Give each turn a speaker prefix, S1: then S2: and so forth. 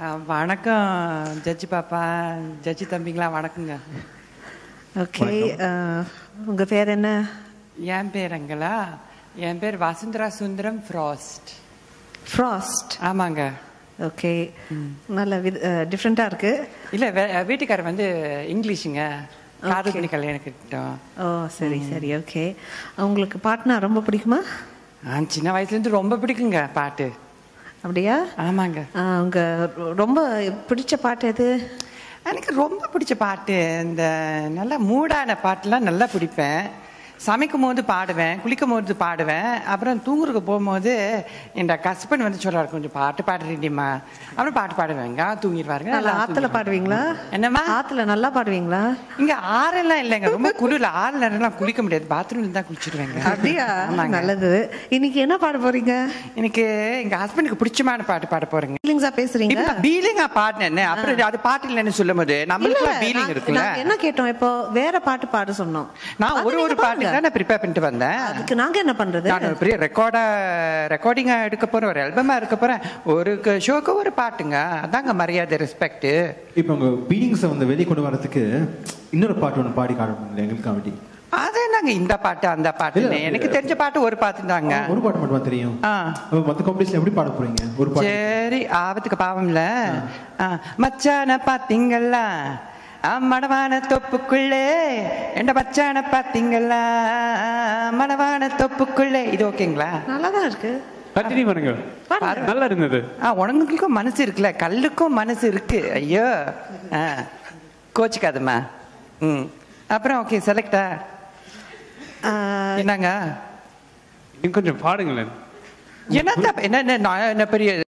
S1: ஆ, வணக்கம் ஜட்ஜி பாப்பா ஜட்ஜி தம்பிங்களா வணக்கங்க
S2: ஓகே உங்க பேர் என்ன
S1: என் பேருங்களா என் பேர் வசுந்தரா சுந்தரம் ஃப்ராஸ்ட்
S2: ஃப்ராஸ்ட்
S1: ஆமாங்க
S2: ஓகே நல்ல டிஃப்ரெண்டா இருக்கு
S1: இல்ல வே- வீட்டுக்காரர் வந்து இங்கிலீஷுங்க காதல் பண்ணி கல்யாணம் கட்டிட்டோம்
S2: ஓ சரி சரி ஓகே உங்களுக்கு பாட்டுனா ரொம்ப பிடிக்குமா
S1: ஆ, சின்ன வயசுல இருந்து ரொம்ப பிடிக்குங்க பாட்டு
S2: அப்படியா
S1: ஆமாங்க
S2: ஆ, உங்க ரொம்ப பிடிச்ச பாட்டு எது
S1: எனக்கு ரொம்ப பிடிச்ச பாட்டு இந்த நல்ல மூடான பாட்டுலாம் நல்லா பிடிப்பேன் சமைக்கும் போது பாடுவேன் குளிக்கும் போது பாடுவேன் அப்புறம் தூங்குறதுக்கு போகும்போது என் ஹஸ்பண்ட் வந்து சொல்றாரு கொஞ்சம் பாட்டு பாடுறீங்கம்மா அப்புறம் பாட்டு பாடுவேங்க தூங்கிடுவாருங்க
S2: நல்லா
S1: நல்லா
S2: ஆத்துல
S1: தூங்கிடுவாங்க.
S2: பாடுவீங்களா
S1: என்னம்மா
S2: ஆத்துல நல்லா பாடுவீங்களா
S1: இங்க ஆறெல்லாம் இல்லைங்க ரொம்ப குளிர்ல ஆறு நேரம்லாம் குளிக்க முடியாது பாத்ரூம்ல தான் குளிச்சிடுவேங்க
S2: அப்படியா
S1: ஆமாங்க.
S2: நல்லது இன்னைக்கு என்ன பாட போறீங்க
S1: எனக்கு எங்க ஹஸ்பண்டுக்கு பிடிச்சமான பாட்டு பாட போறேங்க
S2: ஃபீலிங்ஸா பேசுறீங்க
S1: இப்ப பீலிங்கா பாடினேன் அப்புறம் அது பாட்டு இல்லைன்னு சொல்லும் போது
S2: இல்ல,
S1: நம்மளுக்கு பீலிங்
S2: நான்-
S1: இருக்குல்ல
S2: நாங்க என்ன கேட்டோம் இப்போ வேற பாட்டு பாட சொன்னோம்
S1: நான்
S2: அது
S1: ஒரு ஒரு
S2: நீங்க
S1: பாட்டு
S2: பாடுங்க.
S1: தான் நான் ப்ரிப்பேர் பண்ணிட்டு வந்தேன்
S2: அதுக்கு நாங்க என்ன பண்றது
S1: நான் ஒரு பெரிய ரெக்கார்டா ரெக்கார்டிங்கா எடுக்க போறேன் ஒரு ஆல்பமா எடுக்க போறேன் ஒரு ஷோக்கு ஒரு பாட்டுங்க அதாங்க மரியாதை ரெஸ்பெக்ட்
S3: இப்போ உங்க பீலிங்ஸை வந்து வெளியே கொண்டு வரதுக்கு இன்னொரு பாட்டு ஒன்று பாடி காட்டணும் எங்களுக்கு வேண்டி
S1: அது என்னங்க இந்த பாட்டு அந்த பாட்டு
S3: இல்ல,
S1: எனக்கு தெரிஞ்ச பாட்டு ஒரு பாட்டு தாங்க
S3: ஒரு பாட்டு மட்டும் தெரியும்
S1: ஆ.
S3: அப்ப மத்த காம்படிஷன் எப்படி பாட போறீங்க ஒரு பாட்டு
S1: சரி ஆபத்துக்கு பாவம்ல ஆ, மச்சான பாத்தீங்களா ஆ, மடவான தொப்புக்குள்ளே என்ற மச்சான பாத்தீங்களா மடவான தொப்புக்குள்ளே இது ஓகேங்களா
S2: நல்லாதான் இருக்கு
S4: கண்டினியூ பண்ணுங்க
S2: பாருங்க.
S4: நல்லா இருந்தது
S1: ஆ உனங்களுக்கும் மனசு இருக்குல்ல கல்லுக்கும் மனசு இருக்கு ஐயோ ஆ கோச்சுக்காதம்மா ம் அப்புறம் ஓகே செலக்டா
S2: ஆ,
S1: என்னங்க
S4: இன்னும் கொஞ்சம் பாடுங்களேன்
S1: என்ன என்ன என்ன நான் என்ன பெரிய